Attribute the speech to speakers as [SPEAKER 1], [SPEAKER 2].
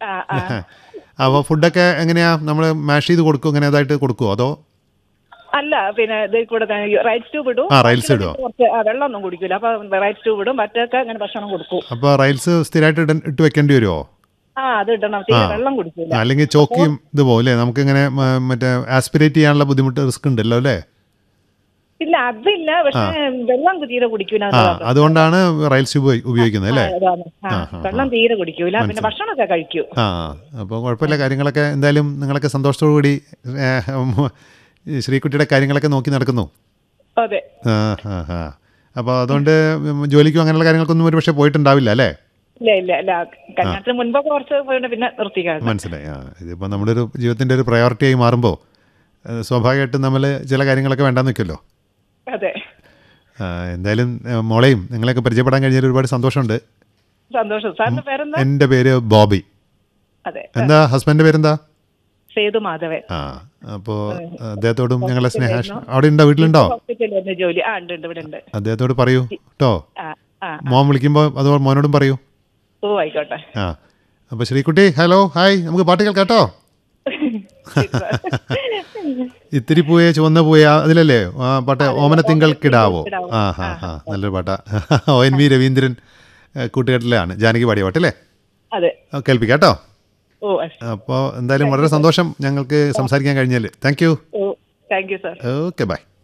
[SPEAKER 1] ആ ആ
[SPEAKER 2] അപ്പോൾ ഫുഡൊക്കെ എങ്ങനെയാ നമ്മൾ മാഷ് ചെയ്ത് കൊടുക്കും അങ്ങനെ അതായിട്ട് കൊടുക്കുമോ അതോ
[SPEAKER 1] അല്ല പിന്നെ ഇതിൽ കൂടെ റൈറ്റ് ട്യൂബ് ഇടും
[SPEAKER 2] ആ, റൈൽസ് ഇടുവോ?
[SPEAKER 1] കുറച്ച് ആ, വെള്ളമൊന്നും കുടിക്കില്ല അപ്പൊ റൈറ്റ് ട്യൂബ് ഇടും മറ്റൊക്കെ അങ്ങനെ ഭക്ഷണം കൊടുക്കും
[SPEAKER 2] അപ്പോൾ റൈൽസ് സ്ഥിരമായിട്ട് ഇട ഇട്ട് വെക്കേണ്ടി വരുമോ
[SPEAKER 1] ആ അത് ഇടണം തീരെ വെള്ളം കുടിക്കില്ല
[SPEAKER 2] അല്ലെങ്കിൽ ചോക്കിയും ഇത് പോകും അല്ലേ നമുക്കിങ്ങനെ മ- മറ്റേ ആസ്പിറേറ്റ് ചെയ്യാനുള്ള ബുദ്ധിമുട്ട് റിസ്ക് ഉണ്ടല്ലോ അല്ലേ
[SPEAKER 1] ഇല്ല അതില്ല പക്ഷെ വെള്ളം തീരെ കുടിക്കൂല
[SPEAKER 2] ആ അതുകൊണ്ടാണ് റൈൽസ് ട്യൂബ് ഉപയോഗിക്കുന്നത് അല്ലേ
[SPEAKER 1] അതാണ് ആ, വെള്ളം തീരെ കുടിക്കൂല പിന്നെ ഭക്ഷണമൊക്കെ കഴിക്കൂ
[SPEAKER 2] ആ അപ്പോൾ കുഴപ്പമില്ല കാര്യങ്ങളൊക്കെ എന്തായാലും നിങ്ങളൊക്കെ സന്തോഷത്തോടു കൂടി ഏ, ഉം, ഈ ശ്രീകുട്ടിയുടെ കാര്യങ്ങളൊക്കെ നോക്കി നടക്കുന്നു
[SPEAKER 1] അതെ
[SPEAKER 2] ആ ആ ആ അപ്പോൾ അതുകൊണ്ട് ജോലിക്കും അങ്ങനെയുള്ള കാര്യങ്ങൾക്കൊന്നും ഒരു പക്ഷേ പോയിട്ടുണ്ടാവില്ല അല്ലേ
[SPEAKER 1] ഇല്ല ഇല്ല ഇല്ല കല്യാണത്തിന് മുൻപൊക്കെ കുറച്ച് പോയിട്ട് പിന്നെ നിർത്തിക്കാണ്
[SPEAKER 2] മനസ്സിലായി ആ ഇതിപ്പോൾ നമ്മുടെ ഒരു ജീവിതത്തിൻ്റെ ഒരു പ്രയോറിറ്റി ആയി മാറുമ്പോൾ ഏഹ്, സ്വാഭാവികമായിട്ടും നമ്മൾ ചില കാര്യങ്ങളൊക്കെ വേണ്ടാന്ന് വെക്കുമല്ലോ
[SPEAKER 1] അതെ
[SPEAKER 2] ആ, എന്തായാലും ഏഹ്, മോളെയും നിങ്ങളെയൊക്കെ പരിചയപ്പെടാൻ കഴിഞ്ഞതിൽ ഒരുപാട് സന്തോഷമുണ്ട്
[SPEAKER 1] സന്തോഷം സാറിന്റെ പേരെന്താ
[SPEAKER 2] എൻ്റെ പേര് ബോബി
[SPEAKER 1] അതെ
[SPEAKER 2] എന്താ ഹസ്ബൻഡിൻ്റെ പേരെന്താ
[SPEAKER 1] സേതു മാധവൻ
[SPEAKER 2] ആ അപ്പോൾ അദ്ദേഹത്തോടും ഞങ്ങളെ സ്നേഹ അവിടെ ഉണ്ടോ വീട്ടിലുണ്ടോ
[SPEAKER 1] ഹോസ്പിറ്റലിൽ തന്നെ ജോലി ആ ഉണ്ട് ഉണ്ട് ഇവിടെ ഉണ്ട്
[SPEAKER 2] അദ്ദേഹത്തോട് പറയൂ കേട്ടോ
[SPEAKER 1] ആ ആ
[SPEAKER 2] മോൻ വിളിക്കുമ്പോൾ അത് മോനോടും പറയൂ
[SPEAKER 1] ഓ ആയിക്കോട്ടെ
[SPEAKER 2] ആ അപ്പോൾ ശ്രീകുട്ടി ഹലോ ഹായ് നമുക്ക് പാട്ട് കേൾക്കാം കേട്ടോ ഇത്തിരി പൂയെ ചുവന്ന പൂയെ ആ, അതിലല്ലേ ആ പാട്ട് ഓമന തിങ്കൾ കിടാവോ ആ ഹാ ഹാ നല്ലൊരു പാട്ടാ ഒ എൻ വി രവീന്ദ്രൻ ഏ, കൂട്ടുകെട്ടിലാണ് ജാനകി പാടിയ പാട്ടല്ലേ
[SPEAKER 1] അതെ
[SPEAKER 2] ആ, കേൾപ്പിക്കാം കേട്ടോ
[SPEAKER 1] ഓ
[SPEAKER 2] അപ്പോൾ എന്തായാലും വളരെ സന്തോഷം ഞങ്ങൾക്ക് സംസാരിക്കാൻ കഴിഞ്ഞാൽ താങ്ക് യു
[SPEAKER 1] ഓ thank you sir
[SPEAKER 2] okay by